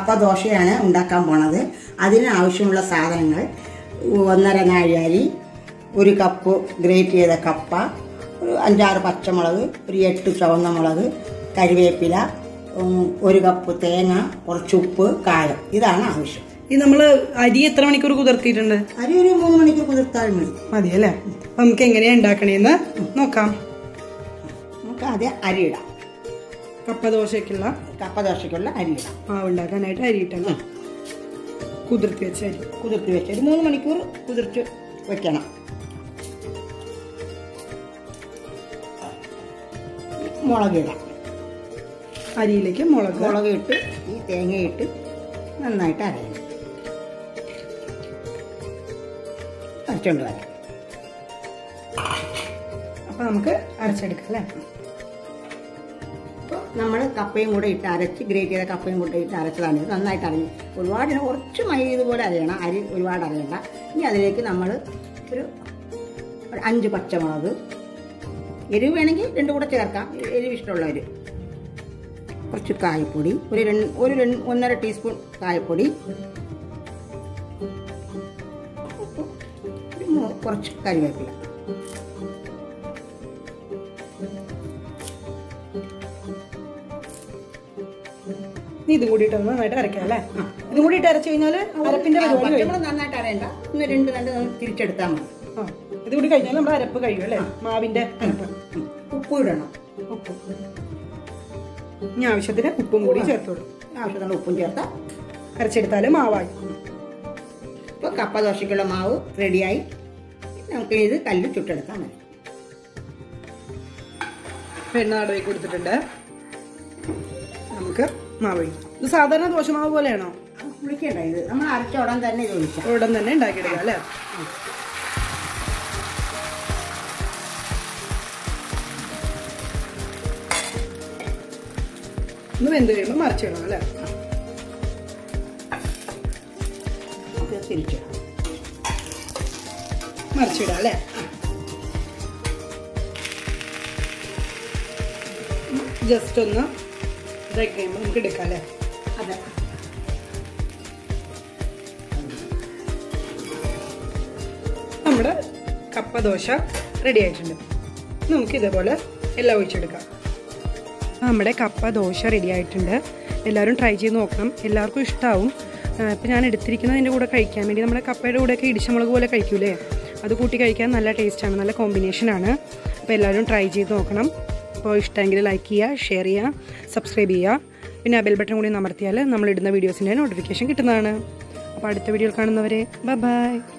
കപ്പ ദോശയാണ് ഉണ്ടാക്കാൻ പോണത് അതിന് ആവശ്യമുള്ള സാധനങ്ങൾ ഒന്നര നാഴിയരി ഒരു കപ്പ് ഗ്രേറ്റ് ചെയ്ത കപ്പ ഒരു അഞ്ചാറ് പച്ചമുളക് ഒരു എട്ട് ചുവന്ന മുളക് കരിവേപ്പില ഉം, ഒരു കപ്പ് തേങ്ങ കുറച്ച് ഉപ്പ് കായം ഇതാണ് ആവശ്യം ഈ നമ്മള് അരി എത്ര മണിക്കൂർ കുതിർത്തിയിട്ടുണ്ട് അരി ഒരു മൂന്ന് മണിക്കൂർ കുതിർത്താൽ മതി മതി അല്ലേ അപ്പൊ നമുക്ക് എങ്ങനെയാ ഉണ്ടാക്കണേന്ന് നോക്കാം നമുക്ക് ആദ്യം അരിയിടാം കപ്പ ദോശയ്ക്കുള്ള കപ്പ ദോശയ്ക്കുള്ള അരിയിടാം മാവ് ഉണ്ടാക്കാനായിട്ട് അരി ഇട്ടണം കുതിർത്തി വെച്ച അരി കുതിർത്തി വെച്ച് ഒരു മൂന്ന് മണിക്കൂർ കുതിർത്ത് വെക്കണം മുളകിടാം അരിയിലേക്ക് മുളക് മുളക് ഇട്ട് ഈ തേങ്ങ ഇട്ട് നന്നായിട്ട് അരയണം അരച്ചുകൊണ്ട് വരാം അപ്പൊ നമുക്ക് അരച്ചെടുക്കാം അല്ലേ അപ്പോൾ നമ്മൾ കപ്പയും കൂടെ ഇട്ട് അരച്ച് ഗ്രേറ്റ് ചെയ്ത കപ്പയും കൂടെ ഇട്ട് അരച്ചതാണ് ഇത് നന്നായിട്ട് അരഞ്ഞു ഒരുപാട് ഇതിന് കുറച്ച് മൈ ഇതുപോലെ അരയണം അരി ഒരുപാട് അരയണ്ട ഇനി അതിലേക്ക് നമ്മൾ ഒരു ഒരു അഞ്ച് പച്ചമുളക് എരിവ് വേണമെങ്കിൽ രണ്ടും കൂടെ ചേർക്കാം എരിവ് ഇഷ്ടമുള്ളവർ കുറച്ച് കായപ്പൊടി ഒരു രണ്ട് ഒരു രണ്ട് ഒന്നര ടീസ്പൂൺ കായപ്പൊടി ഒരു മൂ- കുറച്ച് കരിവേപ്പില നീ ഇതും കൂടിയിട്ട് ഒന്ന് നന്നായിട്ട് അരക്കാം അല്ലേ ഇതും കൂടി ഇട്ട് അരച്ചു കഴിഞ്ഞാൽ അരപ്പിന്റെ പരിപാടി കഴിയും പച്ചമുളക് നന്നായിട്ട് അരയണ്ട ഒന്ന് രണ്ട് രണ്ട് തിരിച്ചെടുത്താൽ മതി ആ ഇത് കൂടി കഴിഞ്ഞാൽ നമ്മുടെ അരപ്പ് കഴിയും അല്ലേ മാവിന്റെ അരപ്പ് ഉം. ഉപ്പ് ഇടണം ഉപ്പ് ഇനി ആവശ്യത്തിന് ഉപ്പും കൂടി ചേർത്തോളൂ ആവശ്യത്തിന് ഉപ്പും ചേർത്താൽ അരച്ചെടുത്താൽ മാവായി ഇപ്പോൾ കപ്പ ദോശയ്ക്കുള്ള മാവ് റെഡിയായി നമുക്ക് ഇത് കല്ല് ചുട്ടെടുത്താൽ മതി എണ്ണ നടുവേ കൊടുത്തിട്ടുണ്ട് നമുക്ക് മാവ് ഒഴിക്കാം ഇത് സാധാരണ ദോശമാവ് പോലെയാണോ കുളിക്കണ്ട ഇത് നമ്മൾ അരച്ച ഉടൻ തന്നെ ഇത് ഒഴിക്കാം ഉടൻ തന്നെ ഉണ്ടാക്കിയെടുക്കാം അല്ലേ ഒന്ന് വെന്ത് കഴിയുമ്പോൾ മറിച്ചിടണം അല്ലേ നമുക്ക് തിരിച്ചിടാം മറിച്ചിടാം അല്ലേ ജസ്റ്റ് ഒന്ന് ഇതായി കഴിയുമ്പോൾ നമുക്ക് എടുക്കാം അല്ലേ അതെ നമ്മുടെ കപ്പ ദോശ റെഡി ആയിട്ടുണ്ട് നമുക്ക് ഇതേപോലെ എല്ലാം ഒഴിച്ചെടുക്കാം നമ്മുടെ കപ്പ ദോശ റെഡി ആയിട്ടുണ്ട് എല്ലാവരും ട്രൈ ചെയ്ത് നോക്കണം എല്ലാവർക്കും ഇഷ്ടമാവും ഇപ്പം ഞാൻ എടുത്തിരിക്കുന്നതിൻ്റെ കൂടെ കഴിക്കാൻ വേണ്ടി നമ്മുടെ കപ്പയുടെ കൂടെയൊക്കെ ഇടിച്ചമുളക് പോലെ കഴിക്കൂലേ അത് കൂട്ടി കഴിക്കാൻ നല്ല ടേസ്റ്റാണ് നല്ല കോമ്പിനേഷനാണ് അപ്പോൾ എല്ലാവരും ട്രൈ ചെയ്ത് നോക്കണം അപ്പോൾ ഇഷ്ടമെങ്കിൽ ലൈക്ക് ചെയ്യുക ഷെയർ ചെയ്യുക സബ്സ്ക്രൈബ് ചെയ്യുക പിന്നെ ബെൽ ബട്ടൺ കൂടി അമർത്തിയാൽ നമ്മളിടുന്ന വീഡിയോസിൻ്റെ നോട്ടിഫിക്കേഷൻ കിട്ടുന്നതാണ് അപ്പോൾ അടുത്ത വീഡിയോയിൽ കാണുന്നവരെ ബൈ ബൈ